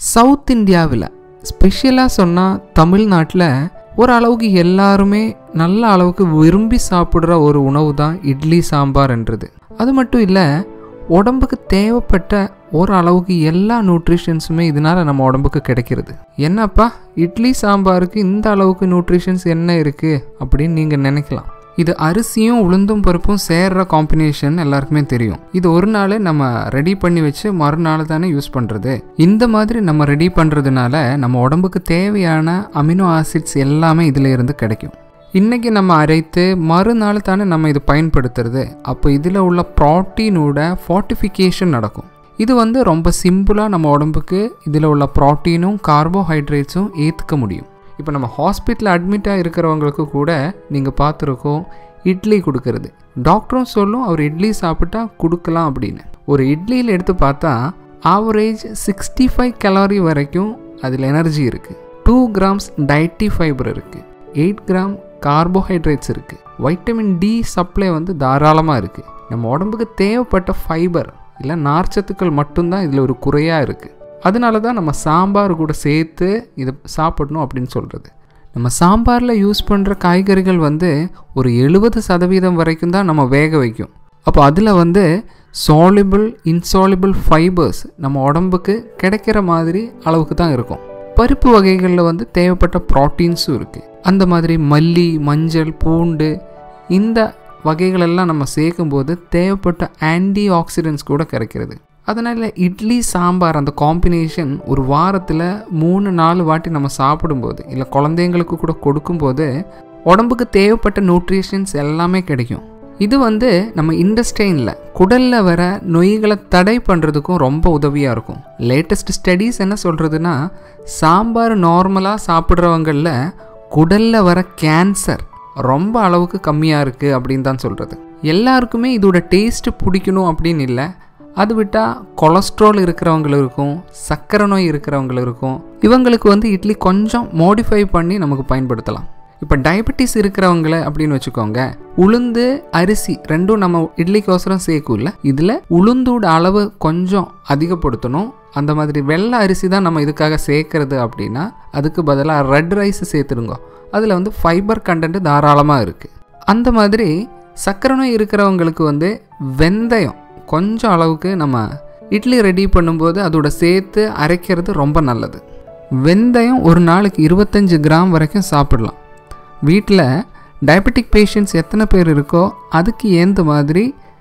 south இந்தியாவில் ஸ்பெஷலாக சொன்னால் தமிழ்நாட்டில் ஓரளவுக்கு எல்லாருமே நல்ல அளவுக்கு விரும்பி சாப்பிட்ற ஒரு உணவு தான் இட்லி சாம்பார்ன்றது அது மட்டும் இல்லை உடம்புக்கு தேவைப்பட்ட ஒரு அளவுக்கு எல்லா நியூட்ரிஷன்ஸுமே இதனால் நம்ம உடம்புக்கு கிடைக்கிறது என்னப்பா இட்லி சாம்பாருக்கு இந்த அளவுக்கு நியூட்ரிஷன்ஸ் என்ன இருக்குது அப்படின்னு நீங்கள் நினைக்கலாம் இது அரிசியும் உளுந்தும் பருப்பும் சேர்ற காம்பினேஷன் எல்லாருக்குமே தெரியும் இது ஒரு நாள் நம்ம ரெடி பண்ணி வச்சு மறுநாள் தானே யூஸ் பண்ணுறது இந்த மாதிரி நம்ம ரெடி பண்ணுறதுனால நம்ம உடம்புக்கு தேவையான அமினோ ஆசிட்ஸ் எல்லாமே இதில் இருந்து கிடைக்கும் இன்றைக்கி நம்ம அரைத்து மறுநாள் தானே நம்ம இது பயன்படுத்துறது அப்போ இதில் உள்ள ப்ராட்டீனோட ஃபார்ட்டிஃபிகேஷன் நடக்கும் இது வந்து ரொம்ப சிம்பிளாக நம்ம உடம்புக்கு இதில் உள்ள ப்ராட்டீனும் கார்போஹைட்ரேட்ஸும் ஏற்றுக்க முடியும் இப்போ நம்ம ஹாஸ்பிட்டலில் அட்மிட்டாக இருக்கிறவங்களுக்கு கூட நீங்கள் பார்த்துருக்கோம் இட்லி கொடுக்கறது டாக்டரும் சொல்லும் அவர் இட்லி சாப்பிட்டா கொடுக்கலாம் அப்படின்னு ஒரு இட்லியில் எடுத்து பார்த்தா ஆவரேஜ் சிக்ஸ்டி ஃபைவ் கலோரி வரைக்கும் அதில் எனர்ஜி இருக்குது டூ கிராம்ஸ் டயட்டி ஃபைபர் இருக்குது எயிட் கிராம் கார்போஹைட்ரேட்ஸ் இருக்குது வைட்டமின் டி சப்ளை வந்து தாராளமாக இருக்குது நம்ம உடம்புக்கு தேவைப்பட்ட ஃபைபர் இல்லை நார்ச்சத்துக்கள் மட்டும்தான் இதில் ஒரு குறையாக இருக்குது அதனால தான் நம்ம சாம்பார் கூட சேர்த்து இதை சாப்பிடணும் அப்படின்னு சொல்கிறது நம்ம சாம்பாரில் யூஸ் பண்ணுற காய்கறிகள் வந்து ஒரு எழுபது சதவீதம் வரைக்கும் தான் நம்ம வேக வைக்கும் அப்போ அதில் வந்து சாலிபிள் இன்சாலிபிள் ஃபைபர்ஸ் நம்ம உடம்புக்கு கிடைக்கிற மாதிரி அளவுக்கு தான் இருக்கும் பருப்பு வகைகளில் வந்து தேவைப்பட்ட ப்ராட்டீன்ஸும் இருக்குது அந்த மாதிரி மல்லி மஞ்சள் பூண்டு இந்த வகைகளெல்லாம் நம்ம சேர்க்கும்போது தேவைப்பட்ட ஆன்டி ஆக்சிடென்ட்ஸ் கூட கிடைக்கிறது அதனால் இட்லி சாம்பார் அந்த காம்பினேஷன் ஒரு வாரத்தில் மூணு நாலு வாட்டி நம்ம சாப்பிடும்போது இல்லை குழந்தைங்களுக்கு கூட கொடுக்கும்போது உடம்புக்கு தேவைப்பட்ட நியூட்ரிஷன்ஸ் எல்லாமே கிடைக்கும் இது வந்து நம்ம இண்டஸ்ட்ரெயினில் குடலில் வர நோய்களை தடை பண்ணுறதுக்கும் ரொம்ப உதவியாக இருக்கும் லேட்டஸ்ட் ஸ்டடீஸ் என்ன சொல்கிறதுனா சாம்பார் நார்மலாக சாப்பிட்றவங்களில் குடலில் வர கேன்சர் ரொம்ப அளவுக்கு கம்மியாக இருக்குது அப்படின்னு தான் சொல்கிறது எல்லாருக்குமே இதோட டேஸ்ட்டு பிடிக்கணும் அப்படின்னு இல்லை அது விட்டால் கொலஸ்ட்ரால் இருக்கிறவங்களுக்கும் சர்க்கரை நோய் இருக்கிறவங்களுக்கும் இவங்களுக்கு வந்து இட்லி கொஞ்சம் மாடிஃபை பண்ணி நமக்கு பயன்படுத்தலாம் இப்போ டயபெட்டிஸ் இருக்கிறவங்கள அப்படின்னு வச்சுக்கோங்க உளுந்து அரிசி ரெண்டும் நம்ம இட்லிக்கோசரம் சேர்க்கும்ல இதில் உளுந்தோட அளவு கொஞ்சம் அதிகப்படுத்தணும் அந்த மாதிரி வெள்ளை அரிசி தான் நம்ம இதுக்காக சேர்க்கறது அப்படின்னா அதுக்கு பதிலாக ரெட் ரைஸ் சேர்த்துடுங்க அதில் வந்து ஃபைபர் கண்டென்ட் தாராளமாக இருக்குது அந்த மாதிரி சர்க்கரை நோய் இருக்கிறவங்களுக்கு வந்து வெந்தயம் கொஞ்சம் அளவுக்கு நம்ம இட்லி ரெடி பண்ணும்போது அதோட சேர்த்து அரைக்கிறது ரொம்ப நல்லது வெந்தயம் ஒரு நாளைக்கு இருபத்தஞ்சி கிராம் வரைக்கும் சாப்பிடலாம் வீட்டில் டயபெட்டிக் பேஷண்ட்ஸ் எத்தனை பேர் இருக்கோ அதுக்கு ஏந்த மாதிரி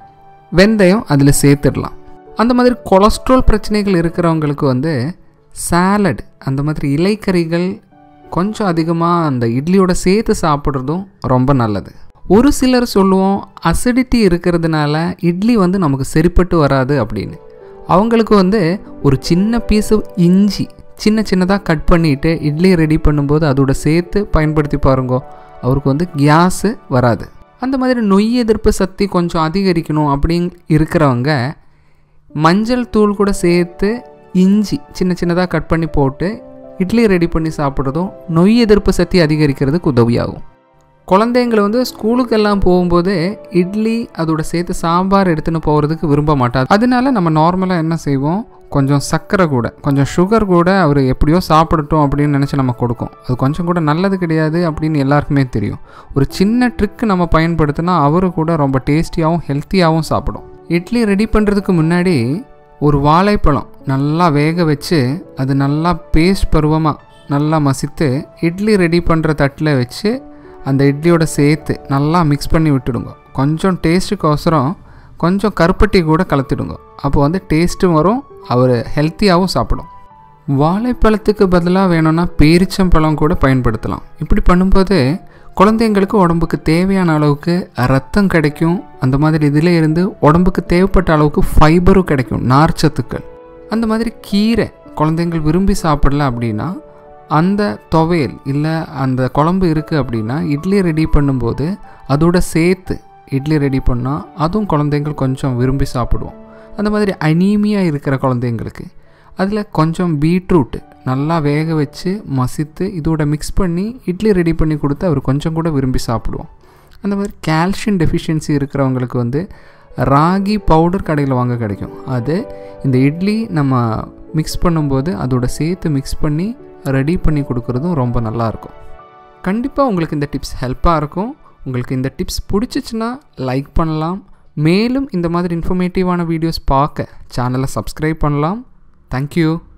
வெந்தயம் அதில் சேர்த்துடலாம் அந்த மாதிரி கொலஸ்ட்ரால் பிரச்சனைகள் இருக்கிறவங்களுக்கு வந்து சாலட் அந்த மாதிரி இலைக்கறிகள் கொஞ்சம் அதிகமாக அந்த இட்லியோட சேர்த்து சாப்பிட்றதும் ரொம்ப நல்லது ஒரு சிலர் சொல்லுவோம் அசிடிட்டி இருக்கிறதுனால இட்லி வந்து நமக்கு சரிப்பட்டு வராது அப்படின்னு அவங்களுக்கு வந்து ஒரு சின்ன பீஸு இஞ்சி சின்ன சின்னதாக கட் பண்ணிவிட்டு இட்லி ரெடி பண்ணும்போது அதோட சேர்த்து பயன்படுத்தி பாருங்க அவருக்கு வந்து கேஸு வராது அந்த மாதிரி நொய் எதிர்ப்பு சக்தி கொஞ்சம் அதிகரிக்கணும் அப்படின்னு இருக்கிறவங்க மஞ்சள் தூள் கூட சேர்த்து இஞ்சி சின்ன சின்னதாக கட் பண்ணி போட்டு இட்லி ரெடி பண்ணி சாப்பிட்றதும் நொய் எதிர்ப்பு சக்தி அதிகரிக்கிறதுக்கு உதவியாகும் குழந்தைங்களை வந்து ஸ்கூலுக்கெல்லாம் போகும்போது இட்லி அதோட சேர்த்து சாம்பார் எடுத்துன்னு போகிறதுக்கு விரும்ப மாட்டார் அதனால நம்ம நார்மலாக என்ன செய்வோம் கொஞ்சம் சர்க்கரை கூட கொஞ்சம் சுகர் கூட அவர் எப்படியோ சாப்பிடட்டும் அப்படின்னு நினச்சி நம்ம கொடுக்கும் அது கொஞ்சம் கூட நல்லது கிடையாது அப்படின்னு எல்லாருக்குமே தெரியும் ஒரு சின்ன ட்ரிக் நம்ம பயன்படுத்தினா அவரு கூட ரொம்ப டேஸ்டியாகவும் ஹெல்த்தியாகவும் சாப்பிடும் இட்லி ரெடி பண்ணுறதுக்கு முன்னாடி ஒரு வாழைப்பழம் நல்லா வேக வச்சு அது நல்லா பேஸ்ட் பருவமாக நல்லா மசித்து இட்லி ரெடி பண்ணுற தட்டில் வச்சு அந்த இட்லியோட சேர்த்து நல்லா மிக்ஸ் பண்ணி விட்டுடுங்க கொஞ்சம் டேஸ்ட்டுக்கோசரம் கொஞ்சம் கருப்பட்டி கூட கலத்திடுங்க அப்போ வந்து டேஸ்ட்டும் வரும் அவர் ஹெல்த்தியாகவும் சாப்பிடும் வாழைப்பழத்துக்கு பதிலாக வேணும்னா பேரிச்சம்பழம் கூட பயன்படுத்தலாம் இப்படி பண்ணும்போது குழந்தைங்களுக்கு உடம்புக்கு தேவையான அளவுக்கு ரத்தம் கிடைக்கும் அந்த மாதிரி இதில் இருந்து உடம்புக்கு தேவைப்பட்ட அளவுக்கு ஃபைபரும் கிடைக்கும் நார்ச்சத்துக்கள் அந்த மாதிரி கீரை குழந்தைங்கள் விரும்பி சாப்பிடல அப்படின்னா அந்த துவையல் இல்லை அந்த குழம்பு இருக்குது அப்படின்னா இட்லி ரெடி பண்ணும்போது அதோட சேர்த்து இட்லி ரெடி பண்ணால் அதுவும் குழந்தைங்கள் கொஞ்சம் விரும்பி சாப்பிடுவோம் அந்த மாதிரி அனீமியா இருக்கிற குழந்தைங்களுக்கு அதில் கொஞ்சம் பீட்ரூட் நல்லா வேக வச்சு மசித்து இதோட மிக்ஸ் பண்ணி இட்லி ரெடி பண்ணி கொடுத்து அவர் கொஞ்சம் கூட விரும்பி சாப்பிடுவோம் அந்த மாதிரி கால்சியம் டெஃபிஷியன்சி இருக்கிறவங்களுக்கு வந்து ராகி பவுடர் கடையில் வாங்க கிடைக்கும் அது இந்த இட்லி நம்ம மிக்ஸ் பண்ணும்போது அதோட சேர்த்து மிக்ஸ் பண்ணி ரெடி பண்ணி கொடுக்குறதும் ரொம்ப நல்லாயிருக்கும் கண்டிப்பாக உங்களுக்கு இந்த டிப்ஸ் ஹெல்ப்பாக இருக்கும் உங்களுக்கு இந்த டிப்ஸ் பிடிச்சிச்சின்னா லைக் பண்ணலாம் மேலும் இந்த மாதிரி இன்ஃபர்மேட்டிவான வீடியோஸ் பார்க்க சேனலை சப்ஸ்கிரைப் பண்ணலாம் தேங்க்யூ